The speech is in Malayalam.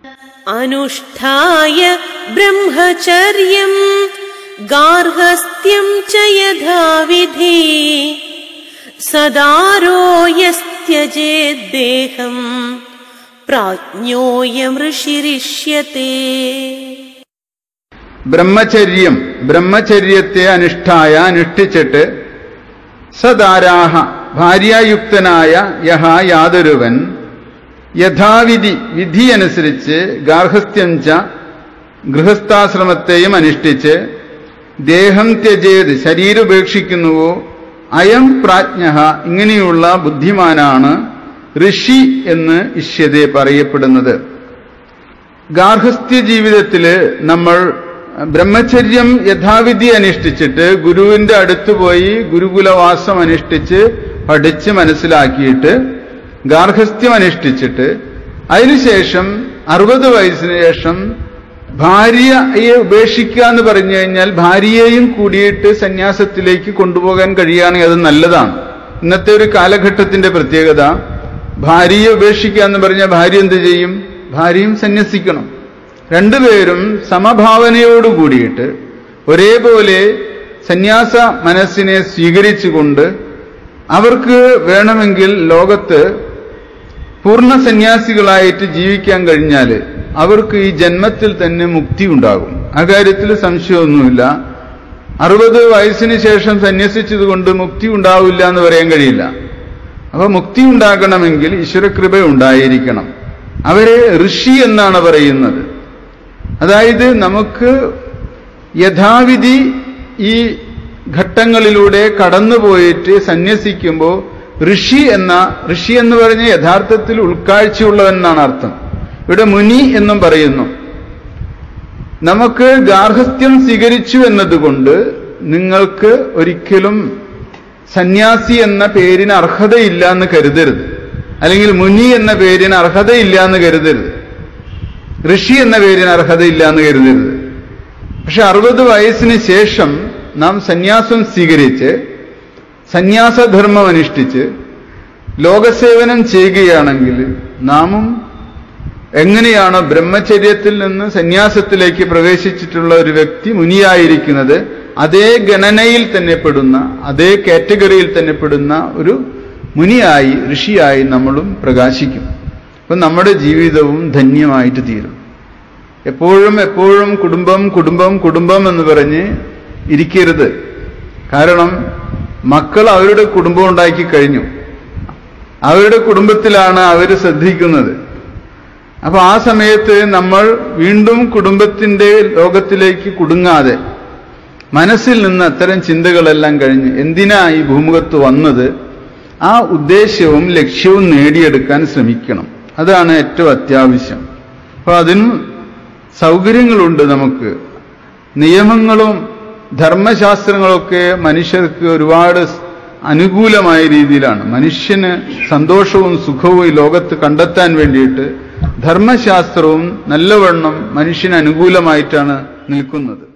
अनुष्ठाय ब्रह्मचर्यम् गार्हस्थ्यम् च यथाविधि सदारो यस्त्यजेद्देहम् प्राज्ञोऽयम् ऋषिरिष्यते ബ്രഹ്മചര്യം ബ്രഹ്മചര്യത്തെ അനുഷ്ഠായ അനുഷ്ഠിച്ചിട്ട് സദാരാഹ ഭാര്യായുക്തനായ യഹ യാതൊരുവൻ യഥാവിധി വിധിയനുസരിച്ച് ഗാർഹസ്ഥ്യം ച ഗൃഹസ്ഥാശ്രമത്തെയും അനുഷ്ഠിച്ച് ദേഹം ത്യജേത് ശരീരം ഉപേക്ഷിക്കുന്നുവോ അയം പ്രാജ്ഞ ഇങ്ങനെയുള്ള ബുദ്ധിമാനാണ് ഋഷി എന്ന് ഇഷ്യതെ പറയപ്പെടുന്നത് ഗാർഹസ്ഥ്യ ജീവിതത്തില് നമ്മൾ ബ്രഹ്മചര്യം യഥാവിധി അനുഷ്ഠിച്ചിട്ട് ഗുരുവിന്റെ അടുത്ത് പോയി ഗുരുകുലവാസം അനുഷ്ഠിച്ച് പഠിച്ച് മനസ്സിലാക്കിയിട്ട് ഗാർഹസ്ഥ്യം അനുഷ്ഠിച്ചിട്ട് അതിനുശേഷം അറുപത് വയസ്സിന് ശേഷം ഭാര്യയെ ഉപേക്ഷിക്കുക എന്ന് പറഞ്ഞു കഴിഞ്ഞാൽ ഭാര്യയെയും കൂടിയിട്ട് സന്യാസത്തിലേക്ക് കൊണ്ടുപോകാൻ കഴിയുകയാണെങ്കിൽ അത് നല്ലതാണ് ഇന്നത്തെ ഒരു കാലഘട്ടത്തിന്റെ പ്രത്യേകത ഭാര്യയെ ഉപേക്ഷിക്കുക എന്ന് പറഞ്ഞാൽ ഭാര്യ എന്ത് ചെയ്യും ഭാര്യയും സന്യസിക്കണം രണ്ടുപേരും സമഭാവനയോട് കൂടിയിട്ട് ഒരേപോലെ സന്യാസ മനസ്സിനെ സ്വീകരിച്ചുകൊണ്ട് അവർക്ക് വേണമെങ്കിൽ ലോകത്ത് പൂർണ്ണ സന്യാസികളായിട്ട് ജീവിക്കാൻ കഴിഞ്ഞാൽ അവർക്ക് ഈ ജന്മത്തിൽ തന്നെ മുക്തി ഉണ്ടാകും അക്കാര്യത്തിൽ സംശയമൊന്നുമില്ല അറുപത് വയസ്സിന് ശേഷം സന്യസിച്ചതുകൊണ്ട് മുക്തി ഉണ്ടാവില്ല എന്ന് പറയാൻ കഴിയില്ല അപ്പൊ മുക്തി ഉണ്ടാകണമെങ്കിൽ ഈശ്വരകൃപ ഉണ്ടായിരിക്കണം അവരെ ഋഷി എന്നാണ് പറയുന്നത് അതായത് നമുക്ക് യഥാവിധി ഈ ഘട്ടങ്ങളിലൂടെ കടന്നുപോയിട്ട് സന്യസിക്കുമ്പോൾ ഋഷി എന്ന ഋഷി എന്ന് പറഞ്ഞ യഥാർത്ഥത്തിൽ ഉൾക്കാഴ്ചയുള്ളവൻ എന്നാണ് അർത്ഥം ഇവിടെ മുനി എന്നും പറയുന്നു നമുക്ക് ഗാർഹസ്ഥ്യം സ്വീകരിച്ചു എന്നതുകൊണ്ട് നിങ്ങൾക്ക് ഒരിക്കലും സന്യാസി എന്ന പേരിന് അർഹതയില്ല എന്ന് കരുതരുത് അല്ലെങ്കിൽ മുനി എന്ന പേരിന് അർഹതയില്ല എന്ന് കരുതരുത് ഋഷി എന്ന പേരിന് അർഹതയില്ല എന്ന് കരുതരുത് പക്ഷെ അറുപത് വയസ്സിന് ശേഷം നാം സന്യാസം സ്വീകരിച്ച് സന്യാസധർമ്മം അനുഷ്ഠിച്ച് ലോകസേവനം ചെയ്യുകയാണെങ്കിൽ നാമും എങ്ങനെയാണോ ബ്രഹ്മചര്യത്തിൽ നിന്ന് സന്യാസത്തിലേക്ക് പ്രവേശിച്ചിട്ടുള്ള ഒരു വ്യക്തി മുനിയായിരിക്കുന്നത് അതേ ഗണനയിൽ തന്നെ പെടുന്ന അതേ കാറ്റഗറിയിൽ തന്നെ പെടുന്ന ഒരു മുനിയായി ഋഷിയായി നമ്മളും പ്രകാശിക്കും അപ്പം നമ്മുടെ ജീവിതവും ധന്യമായിട്ട് തീരും എപ്പോഴും എപ്പോഴും കുടുംബം കുടുംബം കുടുംബം എന്ന് പറഞ്ഞ് ഇരിക്കരുത് കാരണം മക്കൾ അവരുടെ കുടുംബം ഉണ്ടാക്കി കഴിഞ്ഞു അവരുടെ കുടുംബത്തിലാണ് അവർ ശ്രദ്ധിക്കുന്നത് അപ്പൊ ആ സമയത്ത് നമ്മൾ വീണ്ടും കുടുംബത്തിന്റെ ലോകത്തിലേക്ക് കുടുങ്ങാതെ മനസ്സിൽ നിന്ന് അത്തരം ചിന്തകളെല്ലാം കഴിഞ്ഞ് എന്തിനാ ഈ ഭൂമുഖത്ത് വന്നത് ആ ഉദ്ദേശ്യവും ലക്ഷ്യവും നേടിയെടുക്കാൻ ശ്രമിക്കണം അതാണ് ഏറ്റവും അത്യാവശ്യം അപ്പൊ അതിനും സൗകര്യങ്ങളുണ്ട് നമുക്ക് നിയമങ്ങളും ധർമ്മശാസ്ത്രങ്ങളൊക്കെ മനുഷ്യർക്ക് ഒരുപാട് അനുകൂലമായ രീതിയിലാണ് മനുഷ്യന് സന്തോഷവും സുഖവും ഈ ലോകത്ത് കണ്ടെത്താൻ വേണ്ടിയിട്ട് ധർമ്മശാസ്ത്രവും നല്ലവണ്ണം മനുഷ്യന് അനുകൂലമായിട്ടാണ് നിൽക്കുന്നത്